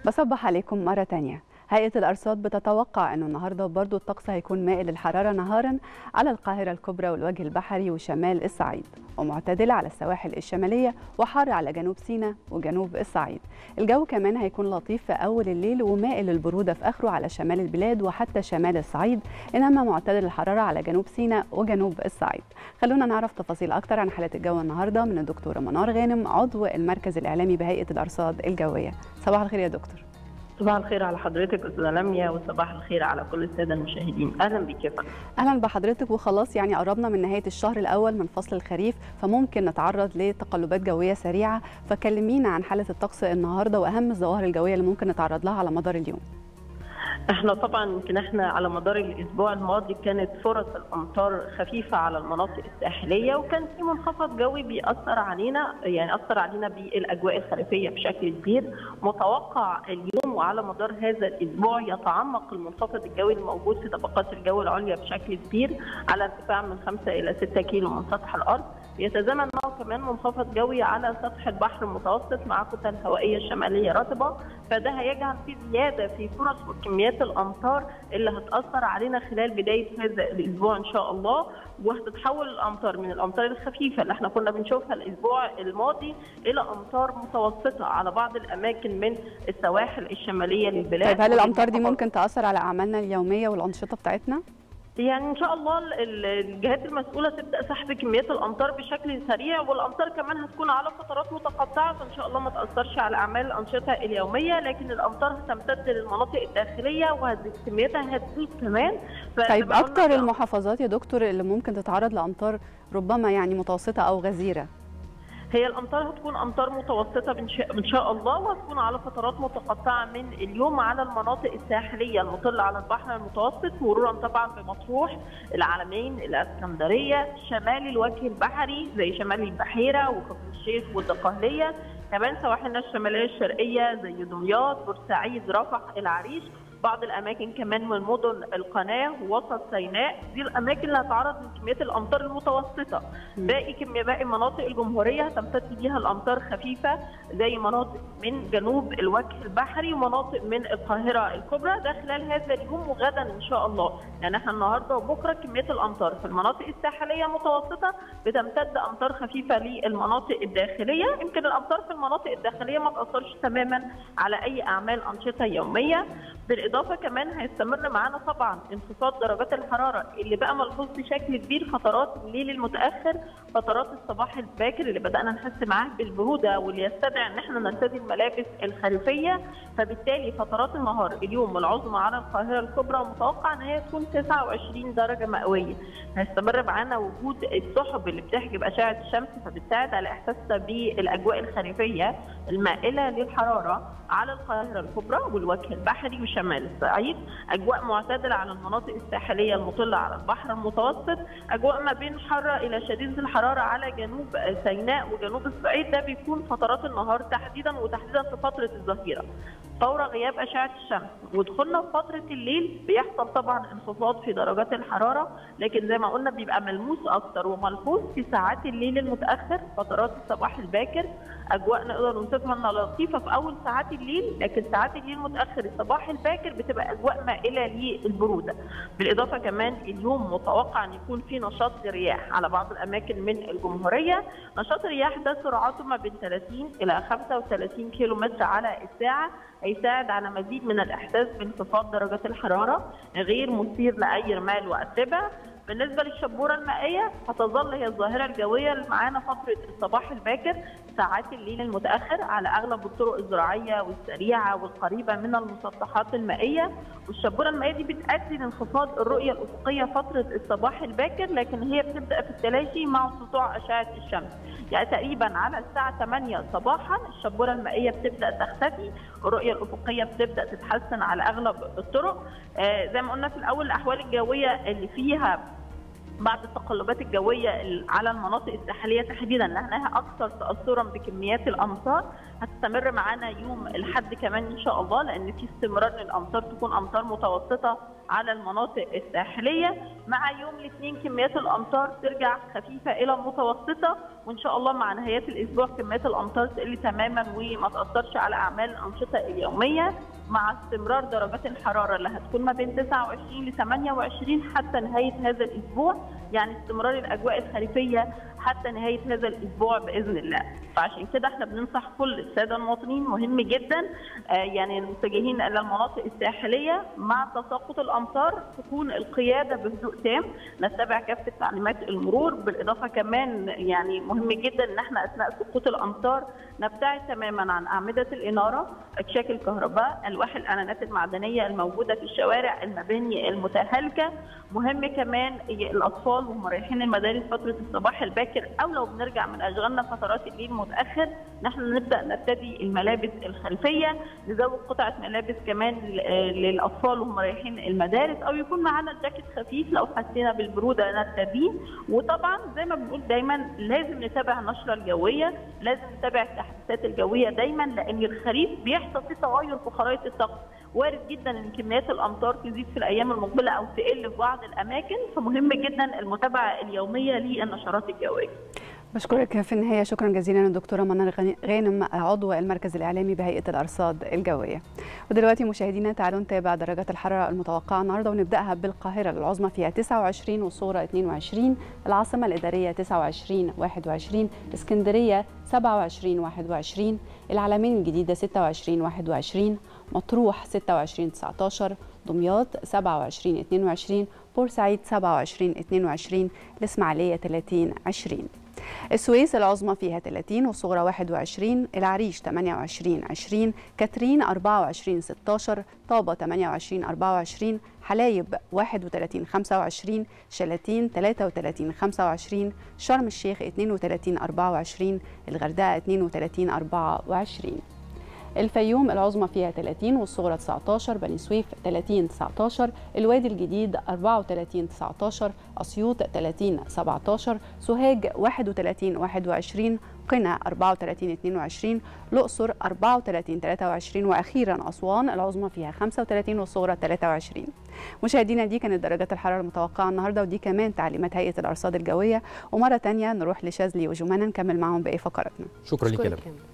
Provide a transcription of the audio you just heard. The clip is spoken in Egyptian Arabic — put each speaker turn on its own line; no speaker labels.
بصبح عليكم مرة تانية هيئة الأرصاد بتتوقع أنه النهاردة برضو الطقس هيكون مائل للحرارة نهارا على القاهرة الكبرى والوجه البحري وشمال الصعيد ومعتدل على السواحل الشمالية وحار على جنوب سيناء وجنوب الصعيد الجو كمان هيكون لطيف في أول الليل ومائل للبرودة في آخره على شمال البلاد وحتى شمال الصعيد إنما معتدل الحرارة على جنوب سيناء وجنوب الصعيد خلونا نعرف تفاصيل أكتر عن حالة الجو النهاردة من الدكتورة منار غانم عضو المركز الإعلامي بهيئة الأرصاد الجوية صباح الخير يا دكتور
صباح الخير على حضرتك استاذه لميا وصباح الخير على كل الساده المشاهدين اهلا بك يا فندم
اهلا بحضرتك وخلاص يعني قربنا من نهايه الشهر الاول من فصل الخريف فممكن نتعرض لتقلبات جويه سريعه فكلمينا عن حاله الطقس النهارده واهم الظواهر الجويه اللي ممكن نتعرض لها على مدار اليوم
احنا طبعا يمكن احنا على مدار الاسبوع الماضي كانت فرص الامطار خفيفه على المناطق الساحليه وكان في منخفض جوي بيأثر علينا يعني اثر علينا بالاجواء الخريفيه بشكل كبير متوقع اليوم وعلى مدار هذا الاسبوع يتعمق المنخفض الجوي الموجود في طبقات الجو العليا بشكل كبير على ارتفاع من 5 الى 6 كيلو من سطح الارض يتزامن معه كمان منخفض جوي على سطح البحر المتوسط مع كتل هوائيه شماليه رطبه فده هيجعل في زياده في فرص وكميات الامطار اللي هتاثر علينا خلال بدايه هذا الاسبوع ان شاء الله وهتتحول الامطار من الامطار الخفيفه اللي احنا كنا بنشوفها الاسبوع الماضي الى امطار متوسطه على بعض الاماكن من السواحل الشماليه للبلاد
طيب هل الامطار دي ممكن تاثر على اعمالنا اليوميه والانشطه بتاعتنا؟
يعني ان شاء الله الجهات المسؤوله تبدا سحب كميات الامطار بشكل سريع والامطار كمان هتكون على فترات متقطعه فان شاء الله ما تاثرش على اعمال الانشطه اليوميه لكن الامطار هتمتد للمناطق الداخليه وكميتها هتزيد كمان
طيب اكتر المحافظات يا دكتور اللي ممكن تتعرض لامطار ربما يعني متوسطه او غزيره
هي الامطار هتكون امطار متوسطه ان شاء الله وهتكون على فترات متقطعه من اليوم على المناطق الساحليه المطله على البحر المتوسط مرورا طبعا بمطروح العلمين الاسكندريه شمال الوجه البحري زي شمال البحيره وكفر الشيخ والدقهليه كمان سواحلنا الشماليه الشرقيه زي دمياط بورسعيد رفح العريش بعض الاماكن كمان من مدن القناه ووسط سيناء دي الاماكن اللي هتعرض لكميات الامطار المتوسطه باقي كميه باقي مناطق الجمهوريه هتمتد بيها الامطار خفيفه زي مناطق من جنوب الوجه البحري ومناطق من القاهره الكبرى ده خلال هذا اليوم وغدا ان شاء الله يعني احنا النهارده وبكره كميات الامطار في المناطق الساحليه متوسطه بتمتد امطار خفيفه للمناطق الداخليه يمكن الامطار في المناطق الداخليه ما تاثرش تماما على اي اعمال انشطه يوميه بالاضافه كمان هيستمر معانا طبعا انخفاض درجات الحراره اللي بقى ملحوظ بشكل كبير فترات الليل المتاخر فترات الصباح الباكر اللي بدانا نحس معاه بالبروده واللي يستدعي ان احنا نرتدي الملابس الخريفيه فبالتالي فترات النهار اليوم العظمى على القاهره الكبرى متوقع ان هي تكون 29 درجه مئويه هيستمر معانا وجود السحب اللي بتحجب اشعه الشمس فبتساعد على احساسنا بالاجواء الخريفيه المائله للحراره على القاهره الكبرى والوجه البحري وشمال الصعيد اجواء معتدله على المناطق الساحليه المطله على البحر المتوسط اجواء ما بين حاره الى شديده الحراره على جنوب سيناء وجنوب الصعيد ده بيكون فترات النهار تحديدا وتحديدا في فتره الظهيره فور غياب اشعه الشمس ودخولنا في فتره الليل بيحصل طبعا انخفاض في درجات الحراره لكن زي ما قلنا بيبقى ملموس اكتر وملحوظ في ساعات الليل المتاخر فترات الصباح الباكر اجواء نقدر نوصفها انها لطيفه في اول ساعات الليل لكن ساعات الليل المتاخر الصباح الباكر بتبقى اجواء مائله للبروده بالاضافه كمان اليوم متوقع ان يكون في نشاط للرياح على بعض الاماكن من الجمهوريه نشاط الرياح ده سرعته ما بين 30 الى 35 كيلو متر على الساعه هيساعد على مزيد من الاحساس بانخفاض درجات الحراره غير مثير لاي رمال واتربه بالنسبه للشبوره المائيه هتظل هي الظاهره الجويه اللي معانا فتره الصباح الباكر ساعات الليل المتاخر على اغلب الطرق الزراعيه والسريعه والقريبه من المسطحات المائيه والشبوره المائيه دي بتؤدي لانخفاض الرؤيه الافقيه فتره الصباح الباكر لكن هي بتبدا في التلاشي مع سطوع اشعه الشمس يعني تقريبا على الساعه 8 صباحا الشبوره المائيه بتبدا تختفي الرؤيه الافقيه بتبدا تتحسن على اغلب الطرق آه زي ما قلنا في الاول الاحوال الجويه اللي فيها بعد التقلبات الجويه على المناطق الساحليه تحديدا لانها اكثر تاثرا بكميات الامطار هتستمر معانا يوم الحد كمان ان شاء الله لان في استمرار للامطار تكون امطار متوسطه على المناطق الساحليه مع يوم الاثنين كميات الامطار ترجع خفيفه الى متوسطه وان شاء الله مع نهايات الاسبوع كميات الامطار تقل تماما وما تاثرش على اعمال الانشطه اليوميه مع استمرار درجات الحراره اللي هتكون ما بين 29 ل 28 حتى نهايه هذا الاسبوع يعني استمرار الاجواء الخريفيه حتى نهايه هذا الاسبوع باذن الله فعشان كده احنا بننصح كل الساده المواطنين مهم جدا آه يعني المتجهين الى المناطق الساحليه مع تساقط الامطار تكون القياده بهدوء تام نتبع كافه تعليمات المرور بالاضافه كمان يعني مهم جدا ان احنا اثناء سقوط الامطار نبتعد تماما عن اعمده الاناره اكشاك الكهرباء الواح الاعلانات المعدنيه الموجوده في الشوارع المباني المتهالكه مهم كمان الاطفال وهم رايحين المدارس فتره الصباح الباكر او لو بنرجع من اشغالنا فترات الليل متاخر نحن نبدا نرتدي الملابس الخلفيه نزود قطعه ملابس كمان للاطفال وهم رايحين المدارس او يكون معانا جاكيت خفيف لو حسينا بالبروده نرتديه وطبعا زي ما بنقول دايما لازم نتابع النشره الجويه لازم نتابع التحديثات الجويه دايما لان الخريف بيحصل فيه تغير في خرائط الطقس وارد جدا ان كميات الامطار تزيد في الايام المقبله او تقل في بعض الاماكن فمهم جدا المتابعه اليوميه للنشرات الجويه
بشكرك في النهاية شكرا جزيلا الدكتورة منار غانم عضو المركز الإعلامي بهيئة الأرصاد الجوية ودلوقتي مشاهدينا تعالوا نتابع درجات الحرارة المتوقعة النهاردة ونبدأها بالقاهرة العظمى فيها 29 والصورة 22 العاصمة الإدارية 29 21 اسكندرية 27 21 العلمين الجديدة 26 21 مطروح 26 19 دمياط 27 22 بورسعيد 27 22 الإسماعيلية 30 20 السويس العظمى فيها 30 والصغرى 21 العريش 28 20 كاترين 24 16 طابة 28 24 حلايب 31 25 شلاتين 33 25 شرم الشيخ 32 24 الغردقة 32 24 الفيوم العظمى فيها 30 والصغرى 19 بني سويف 30 19 الوادي الجديد 34 19 اسيوط 30 17 سوهاج 31 21 قنا 34 22 الاقصر 34 23 واخيرا اسوان العظمى فيها 35 والصغرى 23 مشاهدينا دي كانت درجات الحراره المتوقعه النهارده ودي كمان تعليمات هيئه الارصاد الجويه ومره ثانيه نروح لشاذلي وجمانه نكمل معاهم باقي فقراتنا
شكرا لك